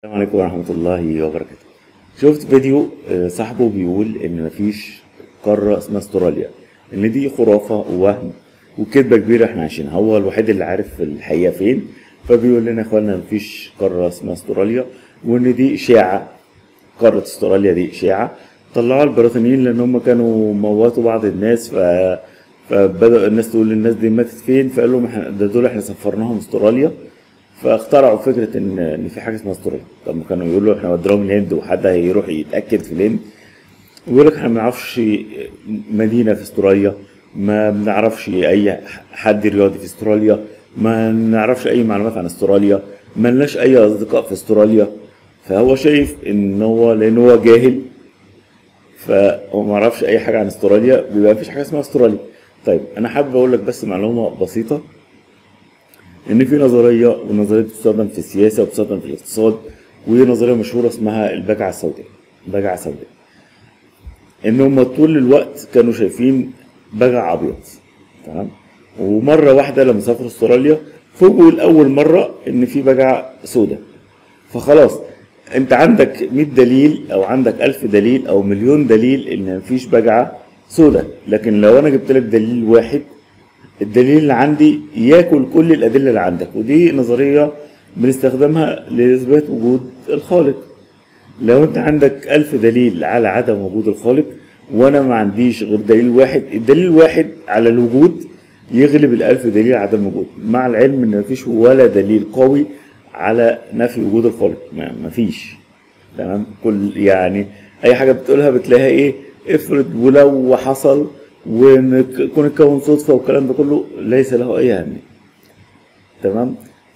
السلام عليكم ورحمة الله وبركاته شفت فيديو آه، صاحبه بيقول ان مفيش قارة اسمها استراليا ان دي خرافة ووهم وكذبة كبيرة احنا عايشينها هو الوحيد اللي عارف الحقيقة فين فبيقول لنا يا اخوانا مفيش قارة اسمها استراليا وان دي اشاعة قارة استراليا دي اشاعة طلعوها البريطانيين لان هم كانوا موتوا بعض الناس ف فبدأ الناس تقول الناس دي ماتت فين فقال لهم احنا ده دول احنا سفرناهم استراليا فاخترعوا فكره ان ان في حاجه اسمها استراليا طب ما كانوا يقولوا احنا وديناهم الهند وحد هيروح يتاكد في الهند ويقول لك احنا ما نعرفش مدينه في استراليا ما بنعرفش اي حد رياضي في استراليا ما نعرفش اي معلومات عن استراليا ما لناش اي اصدقاء في استراليا فهو شايف ان هو لان هو جاهل فهو ما يعرفش اي حاجه عن استراليا بيبقى مفيش حاجه اسمها استراليا طيب انا حابب اقول لك بس معلومه بسيطه ان في نظريه والنظريه دي بتستخدم في السياسه وبتستخدم في الاقتصاد وهي نظريه مشهوره اسمها البجعه السوداء البجعه السوداء ان هم طول الوقت كانوا شايفين بجع ابيض تمام ومره واحده لما سافروا استراليا فوجئوا لاول مره ان في بجعه سوداء فخلاص انت عندك 100 دليل او عندك 1000 دليل او مليون دليل ان مفيش بجعه سوداء لكن لو انا جبت لك دليل واحد الدليل اللي عندي ياكل كل الادله اللي عندك ودي نظريه بنستخدمها لاثبات وجود الخالق لو انت عندك ألف دليل على عدم وجود الخالق وانا ما عنديش غير دليل واحد الدليل الواحد على الوجود يغلب الألف دليل على عدم الوجود مع العلم ان مفيش ولا دليل قوي على نفي وجود الخالق ما- مفيش تمام كل يعني اي حاجه بتقولها بتلاقيها ايه افرض ولو حصل ويكون الكون صدفه والكلام ده كله ليس له اي اهميه تمام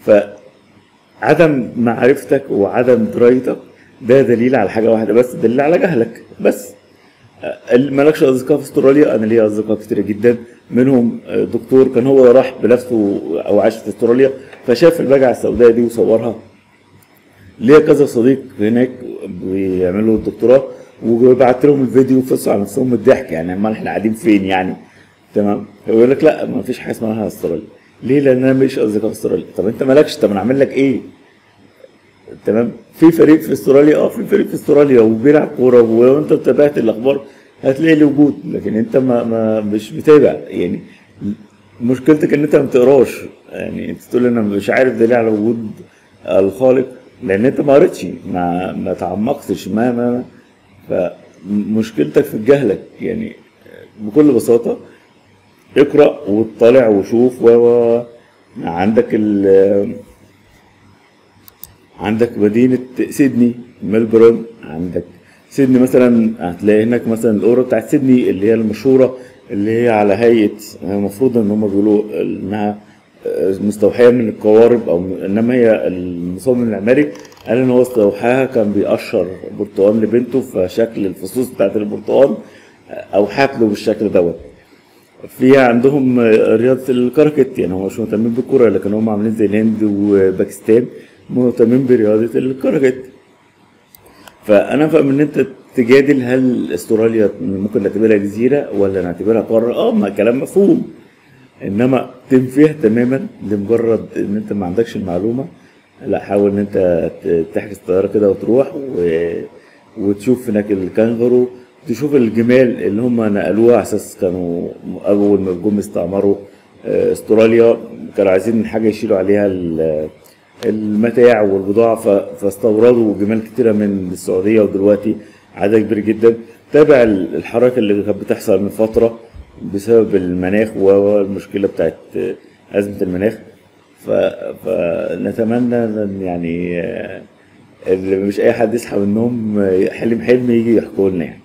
فعدم معرفتك وعدم درايتك ده دليل على حاجه واحده بس دليل على جهلك بس أه، مالكش اصدقاء في استراليا انا ليا اصدقاء كتير جدا منهم أه، دكتور كان هو راح بنفسه او عاش في استراليا فشاف البجعه السوداء دي وصورها ليا كذا صديق هناك بيعملوا الدكتوراه وبعت لهم الفيديو فصوا على نفسهم من الضحك يعني امال احنا قاعدين فين يعني تمام يقول لك لا ما فيش حاجه اسمها استراليا ليه لان انا مش اصدقاء في استراليا طب انت مالكش طب انا اعمل لك ايه تمام في فريق في استراليا اه في فريق في استراليا وبيلعب كوره وانت تابعت الاخبار هتلاقي له وجود لكن انت ما, ما مش متابع يعني مشكلتك ان انت ما بتقراش يعني انت تقول انا مش عارف دليل على وجود الخالق لان انت ما قريتش ما ما تعمقتش ما ما فمشكلتك في جهلك يعني بكل بساطه اقرا واطلع وشوف و و- عندك ال عندك مدينة سيدني ملبورن عندك سيدني مثلا هتلاقي هناك مثلا الأورا بتاعت سيدني اللي هي المشهورة اللي هي على هيئة المفروض إن هم بيقولوا إنها مستوحية من القوارب أو إنما هي المصمم المعماري قال إن هو استوحاها كان بيقشر برتقال لبنته فشكل الفصوص بتاعت البرتقال أوحت له بالشكل دوت في عندهم رياضة الكركت يعني هم مش مهتمين بالكرة لكن هم عاملين زي الهند وباكستان مهتمين برياضة الكركت فأنا فاهم إن أنت تجادل هل استراليا ممكن نعتبرها جزيرة ولا نعتبرها قارة؟ اه ما كلام مفهوم انما تنفيها تماما لمجرد ان انت ما عندكش المعلومه لا حاول ان انت ت- تحجز طياره كده وتروح و... وتشوف هناك الكانجرو تشوف الجمال اللي هم نقلوها على اساس كانوا اول ما جم استعمروا آه، استراليا كانوا عايزين حاجه يشيلوا عليها ال- المتاع والبضاعه ف- فاستوردوا جمال كتيره من السعوديه ودلوقتي عدد كبير جدا تابع ال- الحركه اللي كانت بتحصل من فتره بسبب المناخ والمشكله بتاعت ازمه المناخ ف... فنتمنى ان يعني آه، اللي مش اي حد يصحى من النوم آه، حلم حلم يجي يحكوا لنا يعني